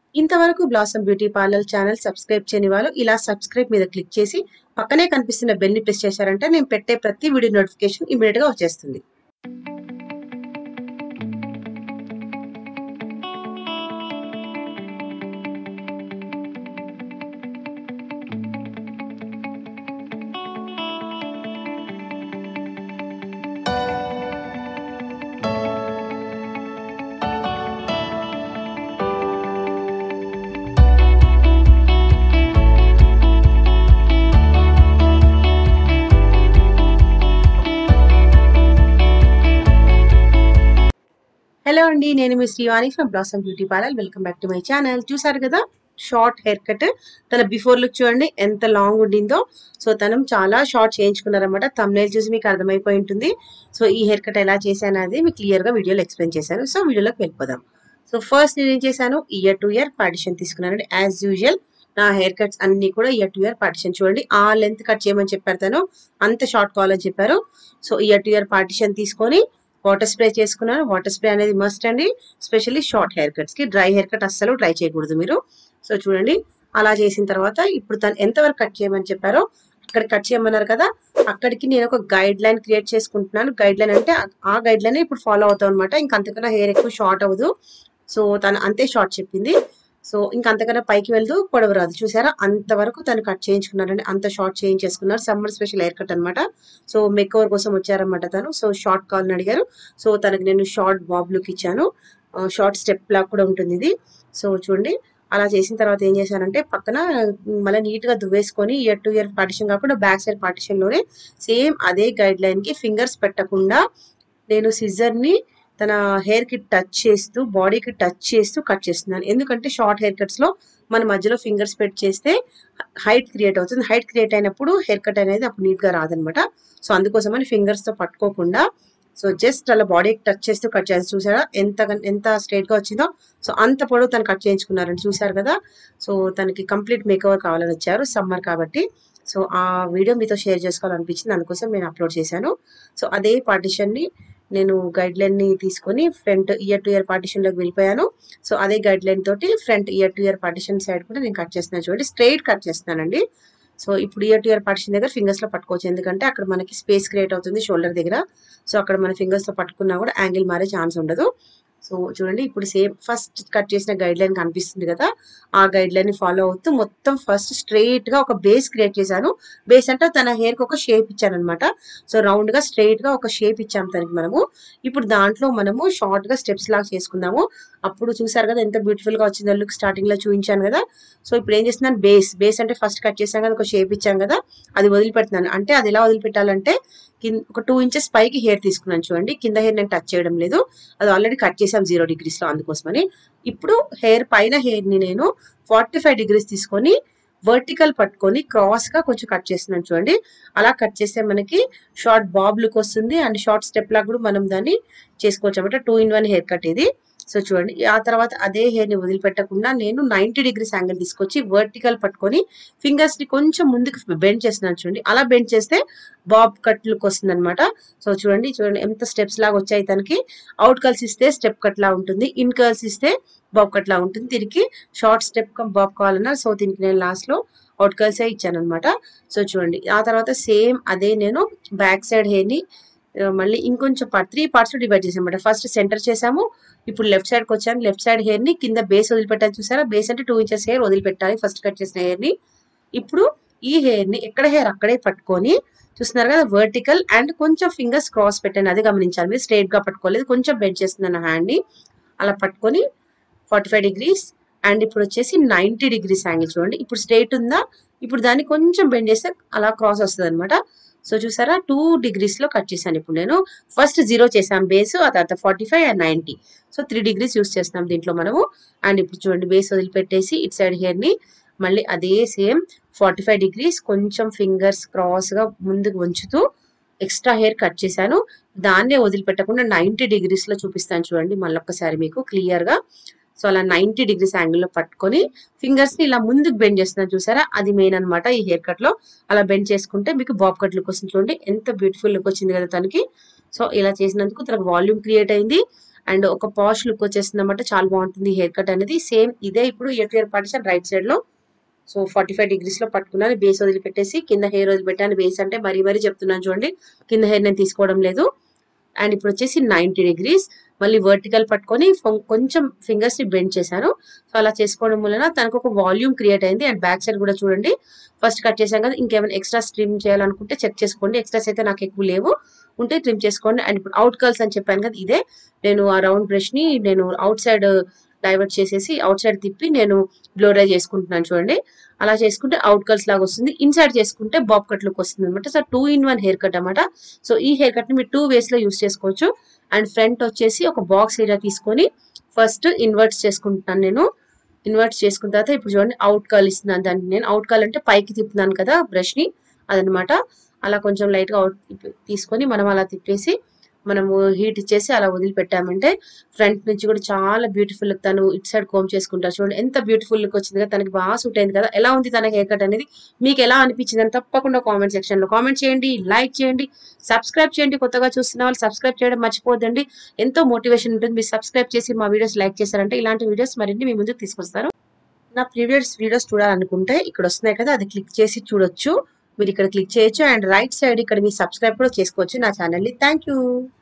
ఇంతవరకు blossom beauty parlour channel subscribe చేయని వాళ్ళు ఇలా సబ్స్క్రైబ్ మీద క్లిక్ చేసి పక్కనే కనిపిస్తున్న బెల్ ని ప్రెస్ చేశారంటే నేను పెట్టే ప్రతి వీడియో నోటిఫికేషన్ ఇమీడియట్ గా వచ్చేస్తుంది హలో అండి నేను మీ Srivani from blossom beauty parlour welcome back to my channel చూసారు కదా షార్ట్ హెయిర్ కట్ తన బిఫోర్ లుక్ చూడండి ఎంత లాంగ్ ఉండిందో సో తను చాలా షార్ట్ చేయించుకున్నారనమాట తమ్నేల్ చూసి మీకు అర్థమైపోయి ఉంటుంది సో ఈ హెయిర్ కట్ ఎలా చేశాను అది మీకు క్లియర్ గా వీడియోలో ఎక్స్ప్లెయిన్ చేశాను సో వీడియోలోకి వెళ్ళిపోదాం సో ఫస్ట్ నేను ఏం చేశాను ఇయర్ టు ఇయర్ పార్టిషన్ తీసుకున్నానండి యాజ్ యూజువల్ నా హెయిర్ కట్స్ అన్ని కూడా ఇయర్ టు ఇయర్ పార్టిషన్ చూడండి ఆ లెంత్ కట్ చేయమని చెప్పారు తను అంత షార్ట్ కావాలని చెప్పారు so ear to ear partition తీసుకొని వాటర్ స్ప్రే చేసుకున్నాను వాటర్ స్ప్రే అనేది మస్ట్ అండి స్పెషల్లీ షార్ట్ హెయిర్ కట్స్ కి డ్రై హెయిర్ కట్ అస్సలు ట్రై చేయకూడదు మీరు సో చూడండి అలా చేసిన తర్వాత ఇప్పుడు తను ఎంతవరకు కట్ చేయమని చెప్పారో అక్కడ కట్ చేయమన్నారు కదా అక్కడికి నేను ఒక గైడ్ లైన్ క్రియేట్ చేసుకుంటున్నాను గైడ్ లైన్ అంటే ఆ గైడ్ లైన్ ఇప్పుడు ఫాలో అవుతాం అనమాట ఇంకా అంతకన్నా హెయిర్ ఎక్కువ షార్ట్ అవ్వదు సో తను అంతే షార్ట్ చెప్పింది సో ఇంకా అంతకన్నా పైకి వెళ్తూ పొడవు రాదు చూసారా అంతవరకు తను కట్ చేయించుకున్నారండి అంత షార్ట్ చేయించేసుకున్నారు సమ్మర్ స్పెషల్ హెయిర్ కట్ అనమాట సో మేక్ ఓవర్ కోసం వచ్చారనమాట తను సో షార్ట్ కాల్ని అడిగారు సో తనకి నేను షార్ట్ బాబ్ లుక్ ఇచ్చాను షార్ట్ స్టెప్ లాగా కూడా ఉంటుంది ఇది సో చూడండి అలా చేసిన తర్వాత ఏం చేశానంటే పక్కన మళ్ళీ నీట్ గా దువ్వేసుకొని ఇయర్ టు ఇయర్ పార్టిషన్ కాకుండా బ్యాక్ సైడ్ పార్టిషన్ లోనే సేమ్ అదే గైడ్ లైన్ కి ఫింగర్స్ పెట్టకుండా నేను సిజర్ ని తన హెయిర్ కి టచ్ చేస్తూ బాడీకి టచ్ చేస్తూ కట్ చేస్తున్నాను ఎందుకంటే షార్ట్ హెయిర్ కట్స్ లో మన మధ్యలో ఫింగర్స్ పెట్టి చేస్తే హైట్ క్రియేట్ అవుతుంది హైట్ క్రియేట్ అయినప్పుడు హెయిర్ కట్ అనేది అప్పుడు నీట్ గా రాదనమాట సో అందుకోసమని ఫింగర్స్ తో పట్టుకోకుండా సో జస్ట్ అలా బాడీకి టచ్ చేస్తూ కట్ చేసి చూసారా ఎంత ఎంత స్ట్రైట్ గా వచ్చిందో సో అంత పొడవు తను కట్ చేయించుకున్నారని చూసారు కదా సో తనకి కంప్లీట్ మేకవర్ కావాలని వచ్చారు సమ్మర్ కాబట్టి సో ఆ వీడియో మీతో షేర్ చేసుకోవాలనిపించింది అందుకోసం నేను అప్లోడ్ చేశాను సో అదే పార్టిషన్ ని నేను గైడ్ లైన్ ని తీసుకొని front ear to ear partition లోకి వెళ్ళిపోయాను సో అదే గైడ్ లైన్ తోటి front ear to ear partition side కూడా నేను కట్ చేస్తున్నాను చూడండి స్ట్రైట్ కట్ చేస్తున్నానండి సో ఇప్పుడు ఇయర్ టు ఇయర్ పార్టిషన్ దగ్గర ఫింగర్స్ లో పట్టుకోవచ్చు ఎందుకంటే అక్కడ మనకి స్పేస్ క్రియేట్ అవుతుంది షోల్డర్ దగ్గర సో అక్కడ మన ఫింగర్స్ లో పట్టుకున్నా కూడా యాంగిల్ మారే ఛాన్స్ ఉండదు సో చూడండి ఇప్పుడు సేమ్ ఫస్ట్ కట్ చేసిన గైడ్ లైన్ కనిపిస్తుంది కదా ఆ గైడ్ లైన్ ని ఫాలో అవుతూ మొత్తం ఫస్ట్ స్ట్రైట్ గా ఒక బేస్ క్రియేట్ చేశాను బేస్ అంటే తన హెయిర్ కి ఒక షేప్ ఇచ్చాను అనమాట సో రౌండ్ గా స్ట్రైట్ గా ఒక షేప్ ఇచ్చాము తనకి మనము ఇప్పుడు దాంట్లో మనము షార్ట్ గా స్టెప్స్ లాగా చేసుకుందాము అప్పుడు చూసారు కదా ఎంత బ్యూటిఫుల్ గా వచ్చిందో లుక్ స్టార్టింగ్ లో చూపించాను కదా సో ఇప్పుడు ఏం చేస్తున్నాను బేస్ బేస్ అంటే ఫస్ట్ కట్ చేసాం కదా ఒక షేప్ ఇచ్చాం కదా అది వదిలిపెడుతున్నాను అంటే అది ఎలా వదిలిపెట్టాలంటే కింద ఒక టూ ఇంచెస్ పైకి హెయిర్ తీసుకున్నాను చూడండి కింద హెయిర్ నేను టచ్ చేయడం లేదు అది ఆల్రెడీ కట్ చేసాం జీరో డిగ్రీస్ లో అందుకోసమని ఇప్పుడు హెయిర్ పైన హెయిర్ ని నేను ఫార్టీ ఫైవ్ డిగ్రీస్ తీసుకొని వర్టికల్ పట్టుకొని క్రాస్ గా కొంచెం కట్ చేస్తున్నాను చూడండి అలా కట్ చేస్తే మనకి షార్ట్ బాబ్ లుక్ వస్తుంది అండ్ షార్ట్ స్టెప్ లాగా కూడా మనం దాన్ని చేసుకోవచ్చు అనమాట two in one haircut ఇది సో చూడండి ఆ తర్వాత అదే హెయిర్ ని వదిలిపెట్టకుండా నేను నైన్టీ డిగ్రీస్ యాంగిల్ తీసుకొచ్చి వర్టికల్ పట్టుకొని ఫింగర్స్ ని కొంచెం ముందుకు బెండ్ చేస్తున్నాను చూడండి అలా బెండ్ చేస్తే బాబ్ కట్ లుక్ వస్తుంది అనమాట సో చూడండి చూడండి ఎంత స్టెప్స్ లాగా వచ్చాయి తనకి అవుట్ కర్ల్స్ ఇస్తే స్టెప్ కట్ లా ఉంటుంది ఇన్ కర్ల్స్ ఇస్తే బాబ్ కట్ లా ఉంటుంది దీనికి షార్ట్ స్టెప్ బాబ్ కావాలన్నా సో దీనికి నేను లాస్ట్ లో అవుట్ కర్ల్స్ ఇచ్చాను అనమాట సో చూడండి ఆ తర్వాత సేమ్ అదే నేను బ్యాక్ సైడ్ హెయిర్ ని మళ్ళీ ఇంకొంచెం పార్ట్ త్రీ పార్ట్స్ డివైడ్ చేసాం అనమాట ఫస్ట్ సెంటర్ చేసాము ఇప్పుడు లెఫ్ట్ సైడ్ కి వచ్చాను లెఫ్ట్ సైడ్ హెయిర్ ని కింద బేస్ వదిలిపెట్టాను చూసారా బేస్ అంటే టూ ఇంచెస్ హెయిర్ వదిలిపెట్టాలి ఫస్ట్ కట్ చేసిన హెయిర్ ని ఇప్పుడు ఈ హెయిర్ ని ఎక్కడ హెయిర్ అక్కడే పట్టుకొని చూస్తున్నారు కదా వర్టికల్ అండ్ కొంచెం ఫింగర్స్ క్రాస్ పెట్టాను అది గమనించాలి మీరు స్ట్రైట్ గా పట్టుకోలేదు కొంచెం బెండ్ చేస్తున్నాను హ్యాండ్ ని అలా పట్టుకొని ఫార్టీ ఫైవ్ డిగ్రీస్ అండ్ ఇప్పుడు వచ్చేసి నైన్టీ డిగ్రీస్ యాంగిల్ చూడండి ఇప్పుడు స్ట్రైట్ ఉందా ఇప్పుడు దాన్ని కొంచెం బెండ్ చేస్తే అలా క్రాస్ వస్తుంది అనమాట సో చూసారా టూ డిగ్రీస్ లో కట్ చేశాను ఇప్పుడు నేను ఫస్ట్ జీరో చేసాం బేస్ ఆ తర్వాత forty five and ninety so three degrees use చేస్తున్నాం దీంట్లో మనము అండ్ ఇప్పుడు చూడండి బేస్ వదిలిపెట్టేసి ఇట్ సైడ్ హెయిర్ ని మళ్ళీ అదే సేమ్ ఫార్టీ ఫైవ్ డిగ్రీస్ కొంచెం ఫింగర్స్ క్రాస్ గా ముందుకు ఉంచుతూ ఎక్స్ట్రా హెయిర్ కట్ చేశాను దాన్నే వదిలిపెట్టకుండా నైన్టీ డిగ్రీస్ లో చూపిస్తాను చూడండి మళ్ళొక్కసారి మీకు క్లియర్ గా సో అలా నైన్టీ డిగ్రీస్ యాంగిల్లో పట్టుకొని ఫింగర్స్ ని ఇలా ముందుకు బెండ్ చేస్తున్నాను చూసారా అది మెయిన్ అన్నమాట ఈ హెయిర్ కట్ లో అలా బెండ్ చేసుకుంటే మీకు బాబ్ కట్ లుక్ వస్తుంది చూడండి ఎంత బ్యూటిఫుల్ లుక్ వచ్చింది కదా తనకి సో ఇలా చేసినందుకు తనకు వాల్యూమ్ క్రియేట్ అయింది అండ్ ఒక పాష్ లుక్ వచ్చేస్తుంది అనమాట చాలా బాగుంటుంది హెయిర్ కట్ అనేది సేమ్ ఇదే ఇప్పుడు ear ear partition right side లో సో ఫార్టీ ఫైవ్ డిగ్రీస్ లో పట్టుకున్నాను బేస్ వదిలిపెట్టేసి కింద హెయిర్ వదిలిపెట్టాను బేస్ అంటే మరీ మరీ చెప్తున్నాను చూడండి కింద హెయిర్ నేను తీసుకోవడం లేదు అండ్ ఇప్పుడు వచ్చేసి నైంటీ డిగ్రీస్ మళ్ళీ వర్టికల్ పట్టుకొని ఫొం- కొంచెం ఫింగర్స్ ని బెండ్ చేశాను సో అలా చేసుకోవడం వలన తనకు ఒక వాల్యూమ్ క్రియేట్ అయింది అండ్ బ్యాక్ సైడ్ కూడా చూడండి ఫస్ట్ కట్ చేశాం కదా ఇంకేమైనా ఎక్స్ట్రా ట్రిమ్ చేయాలనుకుంటే చెక్ చేసుకోండి ఎక్స్ట్రాస్ అయితే నాకు ఎక్కువ లేవు ఉంటే ట్రిమ్ చేసుకోండి అండ్ ఇప్పుడు అవుట్ కర్ల్స్ అని చెప్పాను కదా ఇదే నేను ఆ రౌండ్ బ్రష్ ని నేను అవుట్ సైడ్ డైవర్ట్ చేసేసి అవుట్ సైడ్ తిప్పి నేను బ్లోరై చేసుకుంటున్నాను చూడండి అలా చేసుకుంటే అవుట్ కర్ల్స్ లాగా వస్తుంది ఇన్సైడ్ చేసుకుంటే బాబ్ కట్ లుక్ వస్తుంది అనమాట so two in one haircut అనమాట సో ఈ హెయిర్ కట్ ని మీరు టూ వేస్ లో యూస్ చేసుకోవచ్చు అండ్ ఫ్రంట్ వచ్చేసి ఒక బాక్స్ ఏరియా తీసుకొని ఫస్ట్ ఇన్వర్ట్స్ చేసుకుంటున్నాను నేను ఇన్వర్ట్స్ చేసుకున్న తర్వాత ఇప్పుడు చూడండి అవుట్ కర్ల్ ఇస్తున్నాను దానికి నేను అవుట్ కర్ల్ అంటే పైకి తిప్పుతున్నాను కదా బ్రష్ ని అదనమాట అలా కొంచెం లైట్ గా అవుట్ తీసుకొని మనం అలా తిప్పేసి మనము హీట్ ఇచ్చేసి అలా వదిలిపెట్టామంటే ఫ్రంట్ నుంచి కూడా చాలా బ్యూటిఫుల్ తను ఇటు సైడ్ కోమ్ చేసుకుంటారు చూడండి ఎంత బ్యూటిఫుల్ లుక్ వచ్చింది కదా తనకి బాగా సూట్ అయింది కదా ఎలా ఉంది తన హెయిర్ కట్ అనేది మీకు ఎలా అనిపించింది అని తప్పకుండా కామెంట్ సెక్షన్ లో కామెంట్ చేయండి లైక్ చేయండి సబ్స్క్రైబ్ చేయండి కొత్తగా చూస్తున్న వాళ్ళు సబ్స్క్రైబ్ చేయడం మర్చిపోద్దండి ఎంతో మోటివేషన్ ఉంటుంది మీరు సబ్స్క్రైబ్ చేసి మా వీడియోస్ లైక్ చేశారంటే ఇలాంటి వీడియోస్ మరిన్ని మీ ముందుకు తీసుకొస్తారు నా ప్రీవియస్ వీడియోస్ చూడాలనుకుంటే ఇక్కడ వస్తున్నాయి కదా అది క్లిక్ చేసి చూడొచ్చు మీరు ఇక్కడ క్లిక్ చేయొచ్చు అండ్ రైట్ సైడ్ ఇక్కడ మీ సబ్స్క్రైబ్ కూడా చేసుకోవచ్చు నా ఛానల్ ని థ్యాంక్ యూ